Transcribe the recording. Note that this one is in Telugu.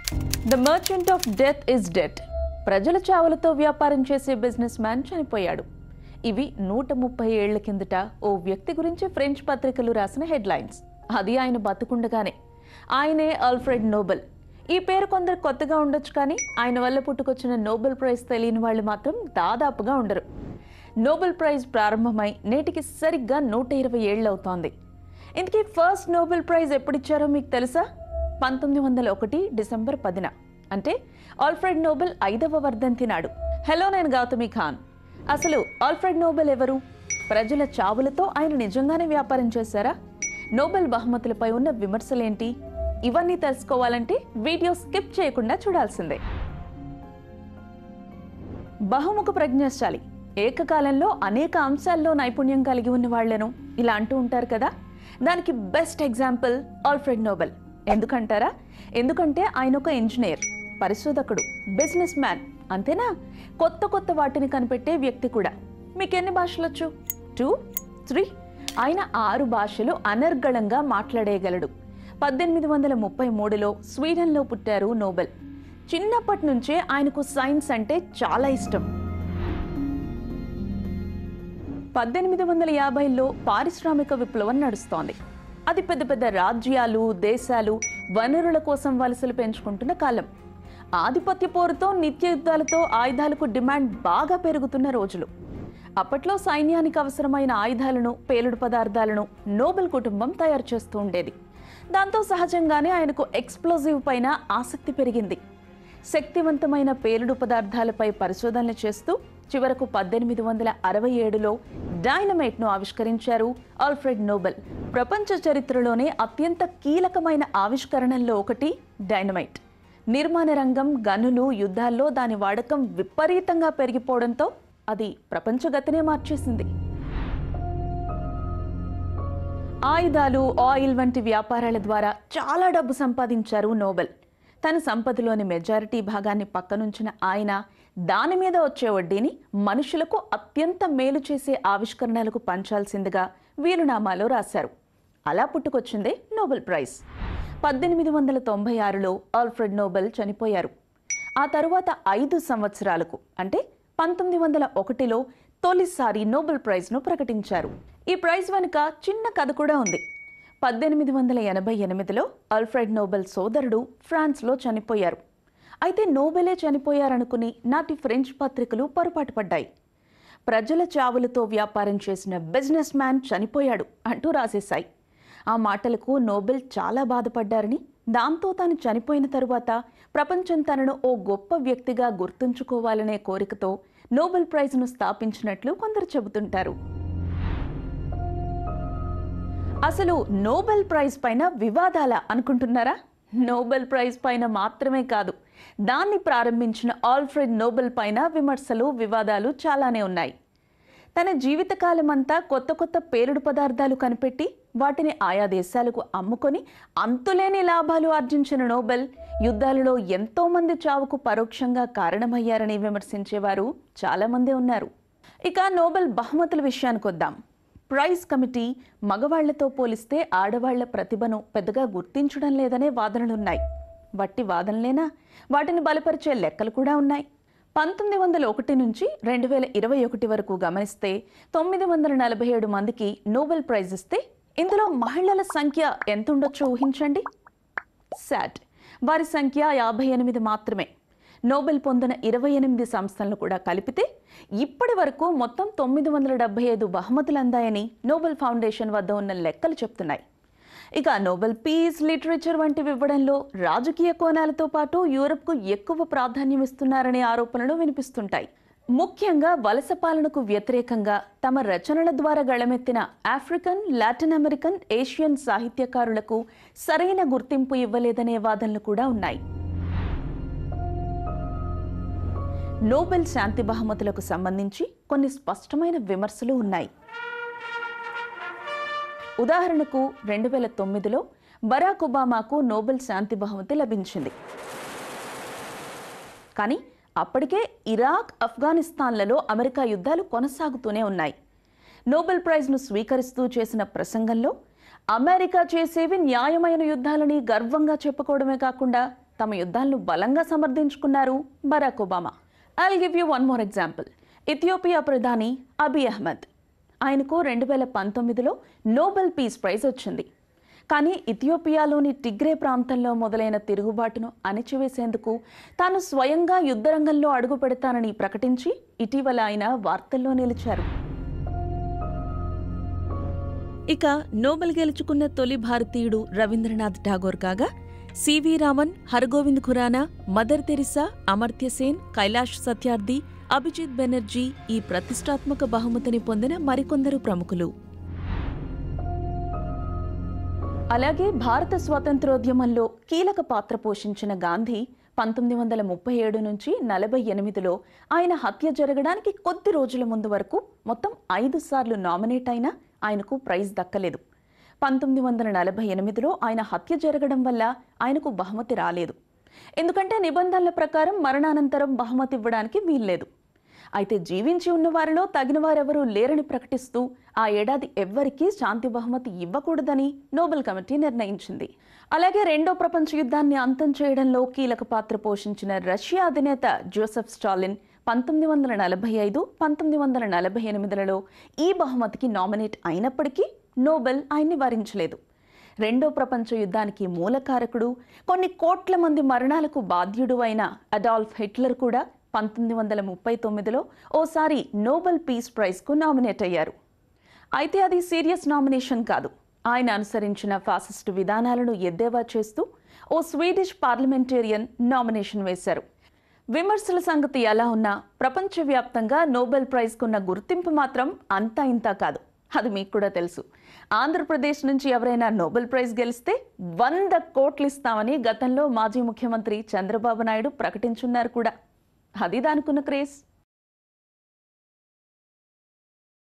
the merchant of death is death ప్రజల చావులతో వ్యాపారం చేసే బిజినెస్ మ్యాన్ చనిపోయాడు ఇవి నూట ముప్పై ఏళ్ల కిందట ఓ వ్యక్తి గురించి ఫ్రెంచ్ పత్రికలు రాసిన హెడ్లైన్స్ అది ఆయన బతుకుండగానే ఆయనే ఆల్ఫ్రెడ్ నోబెల్ ఈ పేరు కొందరు కొత్తగా ఉండొచ్చు కానీ ఆయన వల్ల పుట్టుకొచ్చిన నోబెల్ ప్రైజ్ తెలియని వాళ్ళు మాత్రం దాదాపుగా ఉండరు నోబెల్ ప్రైజ్ ప్రారంభమై నేటికి సరిగ్గా నూట ఇరవై ఏళ్ళు అవుతోంది ఇంతకీ ఫస్ట్ నోబెల్ ప్రైజ్ ఎప్పుడిచ్చారో మీకు తెలుసా పంతొమ్మిది వందల ఒకటి డిసెంబర్ పదిన అంటే ఆల్ఫ్రెడ్ నోబెల్ ఐదవ వర్ధంతి నాడు హలో నేను గౌతమి ఖాన్ అసలు ఆల్ఫ్రెడ్ నోబెల్ ఎవరు ప్రజల చావులతో ఆయన నిజంగానే వ్యాపారం చేశారా నోబెల్ బహుమతులపై ఉన్న విమర్శలేంటి ఇవన్నీ తెలుసుకోవాలంటే వీడియో స్కిప్ చేయకుండా చూడాల్సిందే బహుముఖ ప్రజ్ఞాశాలి ఏకకాలంలో అనేక అంశాల్లో నైపుణ్యం కలిగి ఉన్న వాళ్లను ఇలా అంటూ ఉంటారు కదా దానికి బెస్ట్ ఎగ్జాంపుల్ ఆల్ఫ్రెడ్ నోబెల్ ఎందుకంటారా ఎందుకంటే ఆయన ఒక ఇంజనీర్ పరిశోధకుడు బిజినెస్ మ్యాన్ అంతేనా కొత్త కొత్త వాటిని కనిపెట్టే వ్యక్తి కూడా మీకు ఎన్ని భాషలొచ్చు టూ త్రీ ఆయన ఆరు భాషలు అనర్గళంగా మాట్లాడేయగలడు పద్దెనిమిది వందల ముప్పై మూడులో స్వీడన్లో పుట్టారు నోబెల్ చిన్నప్పటి నుంచే ఆయనకు సైన్స్ అంటే చాలా ఇష్టం పద్దెనిమిది వందల యాభైలో పారిశ్రామిక విప్లవం నడుస్తోంది అది పెద్ద పెద్ద రాజ్యాలు దేశాలు వనరుల కోసం వలసలు పెంచుకుంటున్న కాలం ఆధిపత్య పోరుతో నిత్య యుద్ధాలతో ఆయుధాలకు డిమాండ్ బాగా పెరుగుతున్న రోజులు అప్పట్లో సైన్యానికి అవసరమైన ఆయుధాలను పేలుడు పదార్థాలను నోబెల్ కుటుంబం తయారు చేస్తూ ఉండేది దాంతో సహజంగానే ఆయనకు ఎక్స్ప్లోజివ్ పైన ఆసక్తి పెరిగింది శక్తివంతమైన పేలుడు పదార్థాలపై పరిశోధనలు చేస్తూ చివరకు పద్దెనిమిది వందల అరవై ఏడులో డైనమైట్ను ఆవిష్కరించారు ఆల్ఫ్రెడ్ నోబెల్ ప్రపంచ చరిత్రలోనే అత్యంత కీలకమైన ఆవిష్కరణల్లో ఒకటి డైనమైట్ నిర్మాణ రంగం గనులు యుద్ధాల్లో దాని వాడకం విపరీతంగా పెరిగిపోవడంతో అది ప్రపంచగతినే మార్చేసింది ఆయుధాలు ఆయిల్ వంటి వ్యాపారాల ద్వారా చాలా డబ్బు సంపాదించారు నోబెల్ తన సంపదలోని మెజారిటీ భాగాన్ని పక్కనుంచిన ఆయన దాని మీద వచ్చే వడ్డీని మనుషులకు అత్యంత మేలు చేసే ఆవిష్కరణలకు పంచాల్సిందిగా వీలునామాలో రాశారు అలా పుట్టుకొచ్చిందే నోబెల్ ప్రైజ్ పద్దెనిమిది వందల తొంభై ఆరులో ఆల్ఫ్రెడ్ నోబెల్ చనిపోయారు ఆ తరువాత ఐదు సంవత్సరాలకు అంటే పంతొమ్మిది వందల ఒకటిలో తొలిసారి నోబెల్ ప్రైజ్ను ప్రకటించారు ఈ ప్రైజ్ వెనుక చిన్న కథ కూడా ఉంది పద్దెనిమిది వందల ఎనభై ఎనిమిదిలో ఆల్ఫ్రెడ్ నోబెల్ సోదరుడు ఫ్రాన్స్లో చనిపోయారు అయితే నోబెలే చనిపోయారనుకుని నాటి ఫ్రెంచ్ పత్రికలు పొరపాటు పడ్డాయి ప్రజల చావులతో వ్యాపారం చేసిన బిజినెస్ మ్యాన్ చనిపోయాడు అంటూ రాసేశాయి ఆ మాటలకు నోబెల్ చాలా బాధపడ్డారని దాంతో తాను చనిపోయిన తరువాత ప్రపంచం తనను ఓ గొప్ప వ్యక్తిగా గుర్తుంచుకోవాలనే కోరికతో నోబెల్ ప్రైజ్ను స్థాపించినట్లు కొందరు చెబుతుంటారు అసలు నోబెల్ ప్రైజ్ పైన వివాదాల అనుకుంటున్నారా నోబెల్ ప్రైజ్ పైన మాత్రమే కాదు దాన్ని ప్రారంభించిన ఆల్ఫ్రెడ్ నోబెల్ పైన విమర్శలు వివాదాలు చాలానే ఉన్నాయి తన జీవితకాలం అంతా కొత్త కొత్త పేలుడు పదార్థాలు కనిపెట్టి వాటిని ఆయా దేశాలకు అమ్ముకొని అంతులేని లాభాలు ఆర్జించిన నోబెల్ యుద్ధాలలో ఎంతో మంది చావుకు పరోక్షంగా కారణమయ్యారని విమర్శించేవారు చాలామంది ఉన్నారు ఇక నోబెల్ బహుమతుల విషయానికి వద్దాం ప్రైజ్ కమిటీ మగవాళ్లతో పోలిస్తే ఆడవాళ్ల ప్రతిభను పెద్దగా గుర్తించడం లేదనే వాదనలున్నాయి వట్టి వాదనలేనా వాటిని బలపరిచే లెక్కలు కూడా ఉన్నాయి పంతొమ్మిది వందల ఒకటి నుంచి రెండు వేల ఇరవై ఒకటి వరకు గమనిస్తే తొమ్మిది వందల నలభై ఏడు మందికి నోబెల్ ప్రైజ్ ఇస్తే ఇందులో మహిళల సంఖ్య ఎంత ఉండొచ్చో ఊహించండి శాట్ వారి సంఖ్య యాభై ఎనిమిది మాత్రమే నోబెల్ పొందిన ఇరవై ఎనిమిది సంస్థలను కూడా కలిపితే ఇప్పటి వరకు మొత్తం తొమ్మిది వందల డెబ్బై ఐదు బహుమతులు అందాయని నోబెల్ ఫౌండేషన్ వద్ద ఉన్న లెక్కలు చెప్తున్నాయి ఇక నోబెల్ పీస్ లిటరేచర్ వంటివి ఇవ్వడంలో రాజకీయ కోణాలతో పాటు యూరప్కు ఎక్కువ ప్రాధాన్యం ఇస్తున్నారనే ఆరోపణలు వినిపిస్తుంటాయి ముఖ్యంగా వలస పాలనకు వ్యతిరేకంగా తమ రచనల ద్వారా గళమెత్తిన ఆఫ్రికన్ లాటిన్ అమెరికన్ ఏషియన్ సాహిత్యకారులకు సరైన గుర్తింపు ఇవ్వలేదనే వాదనలు కూడా ఉన్నాయి నోబెల్ శాంతి బహుమతులకు సంబంధించి కొన్ని స్పష్టమైన విమర్శలు ఉన్నాయి ఉదాహరణకు రెండు వేల తొమ్మిదిలో బరాక్ ఒబామాకు నోబెల్ శాంతి బహుమతి లభించింది కానీ అప్పటికే ఇరాక్ ఆఫ్ఘనిస్తాన్లలో అమెరికా యుద్ధాలు కొనసాగుతూనే ఉన్నాయి నోబెల్ ప్రైజ్ను స్వీకరిస్తూ చేసిన ప్రసంగంలో అమెరికా చేసేవి న్యాయమైన యుద్ధాలని గర్వంగా చెప్పుకోవడమే కాకుండా తమ యుద్ధాలను బలంగా సమర్థించుకున్నారు Barack Obama I'll give you one more example Ethiopia ప్రధాని అబీ అహ్మద్ ఆయనకు రెండు వేల పంతొమ్మిదిలో నోబెల్ పీస్ ప్రైజ్ వచ్చింది కానీ ఇథియోపియాలోని టిగ్రే ప్రాంతంలో మొదలైన తిరుగుబాటును అణిచివేసేందుకు తాను స్వయంగా యుద్ధరంగంలో అడుగు పెడతానని ప్రకటించి ఇటీవల ఆయన వార్తల్లో నిలిచారు ఇక నోబెల్ గెలుచుకున్న తొలి భారతీయుడు రవీంద్రనాథ్ ఠాగూర్ కాగా CV Raman Hargobind Khorana Mother Teresa Amartya Sen Kailash Satyarthi Abhijit Banerjee ఈ ప్రతిష్టాత్మక బహుమతిని పొందిన మరికొందరు ప్రముఖులు అలాగే భారత స్వాతంత్రోద్యమంలో కీలక పాత్ర పోషించిన గాంధీ పంతొమ్మిది వందల ముప్పై ఏడు నుంచి నలభై ఎనిమిదిలో ఆయన హత్య జరగడానికి కొద్ది రోజుల ముందు వరకు మొత్తం ఐదు సార్లు నామినేట్ అయినా ఆయనకు ప్రైజ్ దక్కలేదు పంతొమ్మిది వందల నలభై ఎనిమిదిలో ఆయన హత్య జరగడం వల్ల ఆయనకు బహుమతి రాలేదు ఎందుకంటే నిబంధనల ప్రకారం మరణానంతరం బహుమతి ఇవ్వడానికి వీల్లేదు అయితే జీవించి ఉన్న వారిలో తగిన వారెవరూ లేరని ప్రకటిస్తూ ఆ ఏడాది ఎవ్వరికీ శాంతి బహుమతి ఇవ్వకూడదని నోబెల్ కమిటీ నిర్ణయించింది అలాగే రెండో ప్రపంచ యుద్ధాన్ని అంతం చేయడంలో కీలక పాత్ర పోషించిన రష్యా అధినేత జోసెఫ్ స్టాలిన్ పంతొమ్మిది వందల నలభై ఐదు పంతొమ్మిది వందల నలభై ఎనిమిదిలలో ఈ బహుమతికి నామినేట్ అయినప్పటికీ నోబెల్ ఆయన్ని వరించలేదు రెండో ప్రపంచ యుద్ధానికి మూలకారకుడు కొన్ని కోట్ల మంది మరణాలకు బాధ్యుడు అయిన అడాల్ఫ్ హిట్లర్ కూడా పంతొమ్మిది వందల ముప్పై తొమ్మిదిలో ఓసారి నోబెల్ పీస్ ప్రైజ్కు నామినేట్ అయ్యారు అయితే అది సీరియస్ నామినేషన్ కాదు ఆయన అనుసరించిన ఫాసిస్టు విధానాలను ఎద్దేవా చేస్తూ ఓ స్వీడిష్ పార్లమెంటేరియన్ నామినేషన్ వేశారు విమర్శల సంగతి ఎలా ఉన్నా ప్రపంచవ్యాప్తంగా నోబెల్ ప్రైజ్కున్న గుర్తింపు మాత్రం అంతా ఇంతా కాదు అది మీకు కూడా తెలుసు ఆంధ్రప్రదేశ్ నుంచి ఎవరైనా నోబెల్ ప్రైజ్ గెలిస్తే వంద కోట్లు ఇస్తామని గతంలో మాజీ ముఖ్యమంత్రి చంద్రబాబు నాయుడు ప్రకటించున్నారు కూడా అది దానికున్న క్రేజ్